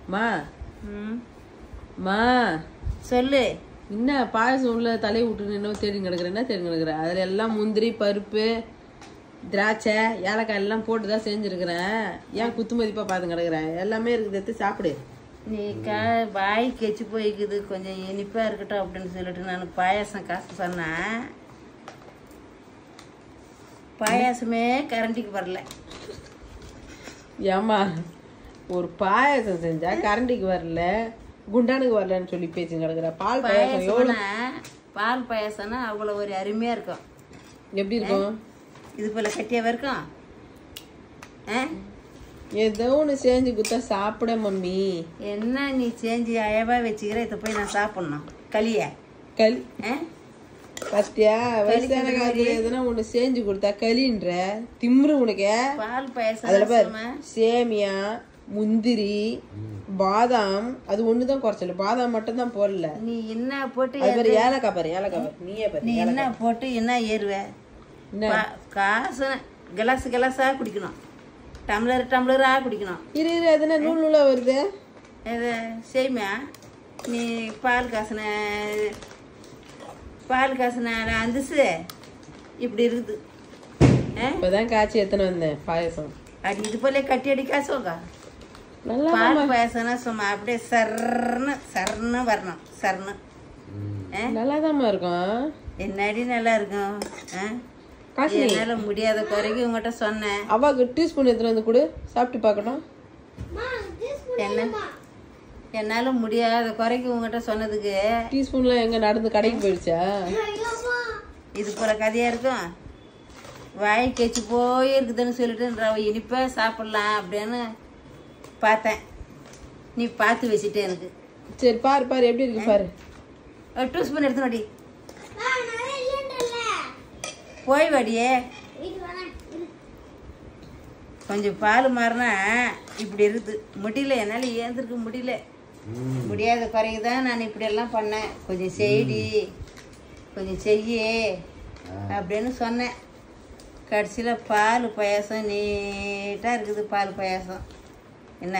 மா ம் மா சொல்லு என்ன பாயசம் உள்ள தலையை விட்டு இன்னும் தேடி கிடக்குற என்ன தேடி கிடக்குற அதுல எல்லாம் முந்திரி பருப்பு திராட்சை ஏலக்காய் எல்லாம் போட்டு தான் செஞ்சிருக்கிறேன் ஏன் குத்து மதிப்பா பார்த்து கிடக்குறேன் எல்லாமே இருக்குது எடுத்து சாப்பிடு நீ கா வாய் கெச்சு போய்க்குது கொஞ்சம் இனிப்பா இருக்கட்டும் அப்படின்னு சொல்லிட்டு நான் பாயாசம் காசு சொன்னேன் பாயாசமே கரண்டிக்கு வரல ஏமா ஒரு பாயசம் செஞ்சா கரண்டிக்கு வரல குண்டானுக்கு வரலன்னு சொல்லி பேச்சு கிடக்குற பால் பாயசம் எவ்வளவு பாயாசம்னா பால் பாயாசம்னா அவ்வளோ ஒரு அருமையா இருக்கும் எப்படி இருக்கும் இது போல கட்டியாவா இருக்கும் ஆ ஏதோ ஒண்ணு செஞ்சு குத்தா சாப்பிட மம்மி என்ன நீ செஞ்சு அழவா வச்சுக்கிற இதை போய் நான் சாப்பிட்ணும் களிய களி ஆ பத்தியா வயசான காலத்துல எதனா ஒண்ணு செஞ்சு கொடுத்தா களின்ற திமிரு உனக்கு பால் பாயாசம் அதுல பாரு ரசமா? சேமியா முந்திரி பாதாம் அது ஒண்ணுதான் குறைச்சல பாதாம் மட்டும் தான் போடல நீ என்ன போட்டு அது பாரு ஏலக்காய் பாரு ஏலக்காய் பாரு நீயே பாரு நீ என்ன போட்டு என்ன ஏறுவ என்ன பா- காசு கிளாஸ் கிளாஸா குடிக்கணும் டம்ளர் டம்ளரா குடிக்கணும் இரு இரு அதுனா நூல் நூலா வருது இது சேமியா நீ பால் காசுன பால் காசுன அந்துசு இப்படி இருக்குது ஆ? இப்பதான் காய்ச்சி எத்தனை வந்தேன் பாயசம் அடி இது போல கட்டி அடி காசுவாங்க நல்லா பால் பாயசம்னா சும்மா அப்படியே சர்ன்னு சர்ன்னு வரணும் சர்ன்னு ஆ? நல்லாதாம்மா இருக்கும் என்னடி நல்லா இருக்கும் ஆ? காசு என்னால முடியாத குறைக்கு உங்ககிட்ட சொன்னேன் அவாக்கு டீஸ்பூன் எடுத்துட்டு வந்து கொடு சாப்பிட்டு பார்க்கணும் என்ன என்னால முடியாத குறைக்கு உங்ககிட்ட சொன்னதுக்கு டீஸ்பூன்லாம் எங்க நடந்து கடைக்கு போயிடுச்சா இது போல கதையா இருக்கும் வாய் கெச்சு போய் இருக்குதுன்னு சொல்லிட்டு ரவை இனிப்பா சாப்பிடலாம் அப்படின்னு பார்த்தேன் நீ பார்த்து வச்சுட்டே எனக்கு சரி பாரு பாரு எப்படி இருக்கு பாரு ஒரு டூ ஸ்பூன் எடுத்து வாடி போய் வாடியே கொஞ்சம் பால் மாறினா இப்படி இருக்குது முடியல என்னால் ஏந்திருக்க முடியல முடியாத குறைக்கு தான் நான் இப்படி எல்லாம் பண்ணேன் கொஞ்சம் செய்டி கொஞ்சம் செய்யி அப்படின்னு சொன்னேன் கடைசியில் பால் பாயாசம் நீட்டாக இருக்குது பால் பாயாசம் என்ன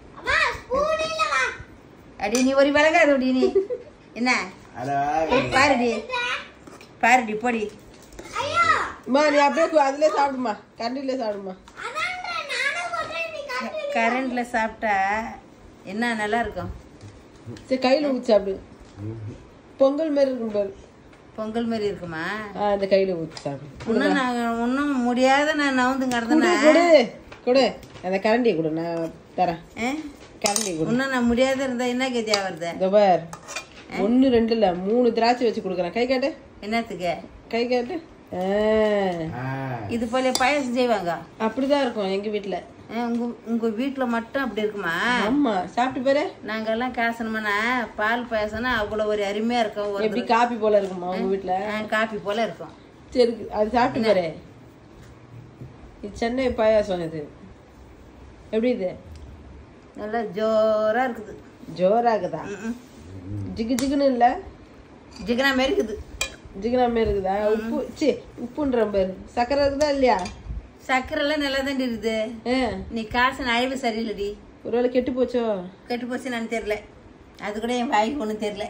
அடி நீ ஒரு விலகாதடி நீ என்ன போய் பாருடி பாருடி போடி அம்மா நீ அப்படியே கு- அதுலயே சாப்பிடுமா கண்டிலே சாப்பிடுமா கரண்ட்ல சாப்பிட்டா என்ன நல்லா இருக்கும் சரி கையில ஊற்றி சாப்பிடு பொங்கல் மாதிரி இருக்கும் பாரு பொங்கல் மாதிரி இருக்குமா ஆ இந்த கையில ஊற்றி சாப்பிடு இன்னும் நான் இன்னும் முடியாத நான் நவுந்து கொடு கிடந்தேன் கொடு கொடு அந்த கரண்டியை கொடு நான் தரேன் கரண்டியை கொடு இன்னும் நான் முடியாத இருந்தா என்ன கதியா வருது இதோ பார் ஒன்று ரெண்டு இல்லை மூணு திராட்சை வச்சு கொடுக்குறேன் கை காட்டு என்னத்துக்கு கை காட்டு ஆ, இது போல பாயாசம் செய்வாங்க அப்படிதான் இருக்கும் எங்க வீட்ல ஆ, உங்க உங்க வீட்டுல மட்டும் அப்படி இருக்குமா ஆமா சாப்பிட்டு பாரு நாங்கெல்லாம் காசணுமானா பால் பாயாசம்னா அவ்வளவு ஒரு அருமையா இருக்கும் ஒரு எப்படி காப்பி போல இருக்குமா உங்க வீட்ல ஆ, காபி போல இருக்கும் சரி அது சாப்பிட்டு பாரு இது சென்னை பாயாசம் இது எப்படி இது நல்லா ஜோரா இருக்குது ஜோராகுதா ம்ம். ஜிகு ஜிகுன்னு இல்ல ஜிகனா மாதிரி இருக்குது ஜிகுனா மாதிரி இருக்குதா உப்பு சி உப்புன்ற பாரு சக்கரை இருக்குதா இல்லையா சக்கரை எல்லாம் நல்லா தான் இருக்குது ஆ, நீ காசு அழிவு சரியில்லடி ஒருவேளை கெட்டு போச்சோ கெட்டு போச்சு நான் தெரியல அது கூட என் வாய்க்கு ஒன்றும் தெரியல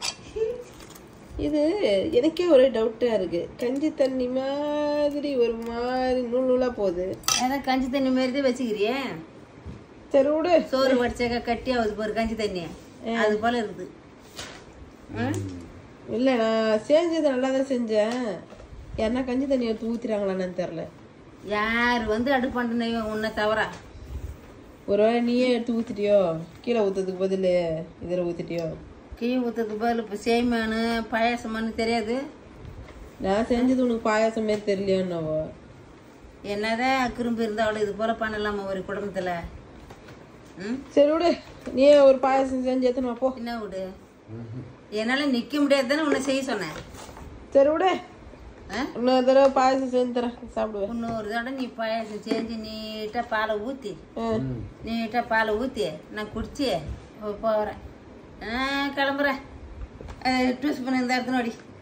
இது எனக்கே ஒரே டவுட்டா இருக்கு கஞ்சி தண்ணி மாதிரி ஒரு மாதிரி நூல் நூலா போகுது அதான் கஞ்சி தண்ணி மாதிரி தான் வச்சுக்கிறியே சரி விடு சோறு வடிச்சாக்கா கட்டி ஆகுது போற கஞ்சி தண்ணி அது போல இருக்குது ம்? இல்ல நான் செஞ்சது நல்லா தான் செஞ்சேன் யாருன்னா கஞ்சி தண்ணி எடுத்து ஊத்துறாங்களான்னு தெரியல யார் வந்து அடுப்பாண்டனையும் உன்னை தவறா ஒருவேளை நீயே எடுத்து ஊத்திட்டியோ கீழே ஊத்துறதுக்கு பதில் இதில் ஊத்திட்டியோ கீழ் ஊற்றுறதுக்கு பதில் இப்போ சேமியானு பாயாசமானு தெரியாது நான் செஞ்சது உனக்கு பாயாசம் மாரி தெரியலையோன்னவோ என்னதான் குறும்பு இருந்தாலும் இது போல பண்ணலாமா ஒரு குடும்பத்துல ம் சரி விடு நீயே ஒரு பாயாசம் செஞ்சு எத்தனை போ என்ன விடு என்னால நிக்க முடியாது தானே உன்னை செய்ய சொன்னேன் சரி விடு ஆ? இன்னொரு தடவை பாயாசம் செஞ்சு தரேன் சாப்பிடுவேன் இன்னொரு தடவை நீ பாயாசம் செஞ்சு நீட்டாக பாலை ஊற்றி ஆ. நீட்டாக பாலை ஊற்றி நான் குடிச்சு போகிறேன் கிளம்புறேன் டூ ஸ்பூன் இந்த இடத்துல நோடி